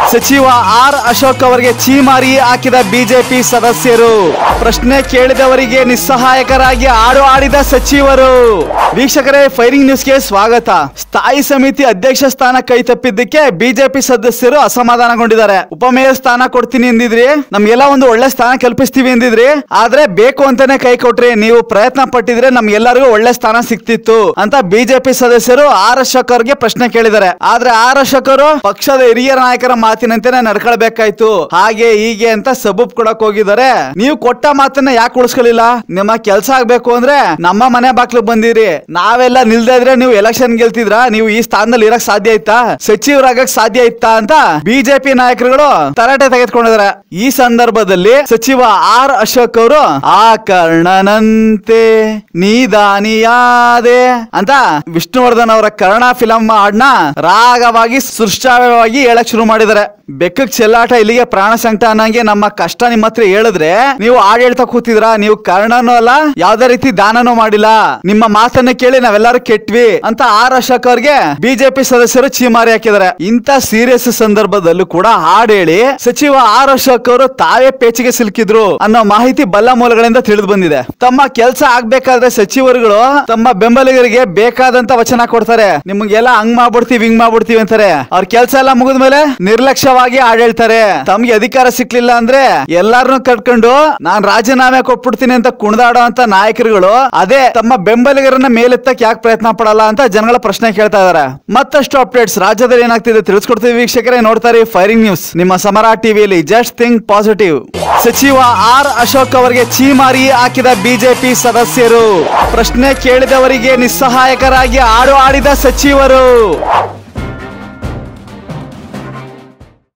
ಸಚಿವ ಆರ್ ಅಶೋಕ್ ಅವರಿಗೆ ಛೀಮಾರಿ ಹಾಕಿದ ಬಿಜೆಪಿ ಸದಸ್ಯರು ಪ್ರಶ್ನೆ ಕೇಳಿದವರಿಗೆ ನಿಸ್ಸಹಾಯಕರಾಗಿ ಆಡು ಆಡಿದ ಸಚಿವರು ವೀಕ್ಷಕರೇ ಫೈರಿಂಗ್ ನ್ಯೂಸ್ಗೆ ಸ್ವಾಗತ ಸ್ಥಾಯಿ ಸಮಿತಿ ಅಧ್ಯಕ್ಷ ಸ್ಥಾನ ಕೈ ತಪ್ಪಿದ್ದಕ್ಕೆ ಬಿಜೆಪಿ ಸದಸ್ಯರು ಅಸಮಾಧಾನಗೊಂಡಿದ್ದಾರೆ ಉಪಮೇಯರ್ ಸ್ಥಾನ ಕೊಡ್ತೀನಿ ಎಂದಿದ್ರಿ ನಮ್ಗೆಲ್ಲ ಒಂದು ಒಳ್ಳೆ ಸ್ಥಾನ ಕಲ್ಪಿಸ್ತೀವಿ ಎಂದಿದ್ರಿ ಆದ್ರೆ ಬೇಕು ಅಂತಾನೆ ಕೈ ಕೊಟ್ರಿ ನೀವು ಪ್ರಯತ್ನ ಪಟ್ಟಿದ್ರೆ ನಮ್ಗೆಲ್ಲರಿಗೂ ಒಳ್ಳೆ ಸ್ಥಾನ ಸಿಕ್ತಿತ್ತು ಅಂತ ಬಿಜೆಪಿ ಸದಸ್ಯರು ಆರ್ ಅಶೋಕ್ ಅವ್ರಿಗೆ ಪ್ರಶ್ನೆ ಕೇಳಿದ್ದಾರೆ ಆದ್ರೆ ಆರ್ ಅಶೋಕ್ ಅವರು ಪಕ್ಷದ ಹಿರಿಯ ನಾಯಕರ ಮಾತಿನಂತೆನೆ ನಡ್ಕೊಳ್ಬೇಕಾಯ್ತು ಹಾಗೆ ಹೀಗೆ ಅಂತ ಸಬೂಬ್ ಕೊಡಕ್ ಹೋಗಿದ್ದಾರೆ ನೀವು ಕೊಟ್ಟ ಮಾತನ್ನ ಯಾಕೆ ಉಳಿಸ್ಕೊಳ್ಳಿಲ್ಲ ನಿಮ್ಮ ಕೆಲಸ ಆಗ್ಬೇಕು ಅಂದ್ರೆ ನಮ್ಮ ಮನೆ ಬಾಕ್ಲು ಬಂದಿರಿ ನಾವೆಲ್ಲ ನಿಲ್ದೇ ಇದ್ರೆ ನೀವು ಎಲೆಕ್ಷನ್ ಗೆಲ್ತಿದ್ರ ನೀವು ಈ ಸ್ಥಾನದಲ್ಲಿ ಇರಕ್ ಸಾಧ್ಯ ಇತ್ತಾ ಸಚಿವರಾಗಕ್ ಸಾಧ್ಯ ಇತ್ತಾ ಅಂತ ಬಿಜೆಪಿ ನಾಯಕರುಗಳು ತರಾಟೆ ತೆಗೆದುಕೊಂಡಿದ್ದಾರೆ ಈ ಸಂದರ್ಭದಲ್ಲಿ ಸಚಿವ ಆರ್ ಅಶೋಕ್ ಅವರು ಆ ಕರ್ಣನಂತೆ ನೀದಾನಿಯಾದೆ ಅಂತ ವಿಷ್ಣುವರ್ಧನ್ ಅವರ ಕರ್ಣ ಫಿಲಂ ಹಾಡ್ನ ರಾಗವಾಗಿ ಸೃಷ್ಟಾವ್ಯವಾಗಿ ಹೇಳಕ್ ಶುರು ಮಾಡಿದ್ದಾರೆ ಬೆಕ್ಕಕ್ ಚೆಲ್ಲಾಟ ಇಲ್ಲಿಗೆ ಪ್ರಾಣ ಸಂಕಟ ಅನ್ನಂಗೆ ನಮ್ಮ ಕಷ್ಟ ನಿಮ್ಮ ಹತ್ರ ಹೇಳಿದ್ರೆ ನೀವು ಆಡಳಿತ ಕೂತಿದ್ರ ನೀವು ಕರ್ಣನೂ ಅಲ್ಲ ಯಾವ್ದೇ ರೀತಿ ದಾನನೂ ಮಾಡಿಲ್ಲ ನಿಮ್ಮ ಮಾತನ್ನ ಕೇಳಿ ನಾವೆಲ್ಲರೂ ಕೆಟ್ವಿ ಅಂತ ಆರ್ ಅಶೋಕ್ ಅವ್ರಿಗೆ ಬಿಜೆಪಿ ಸದಸ್ಯರು ಚೀಮಾರಿ ಹಾಕಿದ್ದಾರೆ ಇಂತ ಸೀರಿಯಸ್ ಸಂದರ್ಭದಲ್ಲೂ ಕೂಡ ಹಾಡು ಹೇಳಿ ಸಚಿವ ಆರ್ ಅಶೋಕ್ ಅವರು ತಾವೇ ಪೇಚಿಗೆ ಸಿಲುಕಿದ್ರು ಅನ್ನೋ ಮಾಹಿತಿ ಬಲ್ಲ ಮೂಲಗಳಿಂದ ತಿಳಿದು ಬಂದಿದೆ ತಮ್ಮ ಕೆಲಸ ಆಗ್ಬೇಕಾದ್ರೆ ಸಚಿವರುಗಳು ತಮ್ಮ ಬೆಂಬಲಿಗರಿಗೆ ಬೇಕಾದಂತ ವಚನ ಕೊಡ್ತಾರೆ ನಿಮ್ಗೆಲ್ಲ ಹಂಗ್ ಮಾಡ್ಬಿಡ್ತೀವಿ ಹಿಂಗ್ ಮಾಡ್ಬಿಡ್ತೀವಿ ಅಂತಾರೆ ಅವ್ರ ಕೆಲಸ ಎಲ್ಲ ಮುಗಿದ್ಮೇಲೆ ನಿರ್ಲಕ್ಷ್ಯವಾಗಿ ಆಡಳ್ತಾರೆ ತಮ್ಗೆ ಅಧಿಕಾರ ಸಿಕ್ಲಿಲ್ಲ ಅಂದ್ರೆ ಎಲ್ಲಾರನ್ನು ಕಟ್ಕೊಂಡು ನಾನ್ ರಾಜೀನಾಮೆ ಕೊಟ್ಬಿಡ್ತೀನಿ ಅಂತ ಕುಣಿದಾಡೋ ಅಂತ ನಾಯಕರುಗಳು ಅದೇ ತಮ್ಮ ಬೆಂಬಲಿಗರನ್ನ ಮೇಲೆತ್ತಕ್ ಯಾಕೆ ಪ್ರಯತ್ನ ಪಡಲ್ಲ ಅಂತ ಜನಗಳ ಪ್ರಶ್ನೆ ಕೇಳ್ತಾ ಇದಾರೆ ಮತ್ತಷ್ಟು ಅಪ್ಡೇಟ್ಸ್ ರಾಜ್ಯದಲ್ಲಿ ಏನಾಗ್ತಿದೆ ತಿಳಿಸ್ಕೊಡ್ತೀವಿ ವೀಕ್ಷಕರೇ ನೋಡ್ತಾರೆ ಫೈರಿಂಗ್ ನ್ಯೂಸ್ ನಿಮ್ಮ ಸಮರ ಟಿವಿಯಲ್ಲಿ ಜಸ್ಟ್ ಥಿಂಕ್ ಪಾಸಿಟಿವ್ ಸಚಿವ ಆರ್ ಅಶೋಕ್ ಅವರಿಗೆ ಛೀಮಾರಿ ಹಾಕಿದ ಬಿಜೆಪಿ ಸದಸ್ಯರು ಪ್ರಶ್ನೆ ಕೇಳಿದವರಿಗೆ ನಿಸ್ಸಹಾಯಕರಾಗಿ ಆಡು ಆಡಿದ ಸಚಿವರು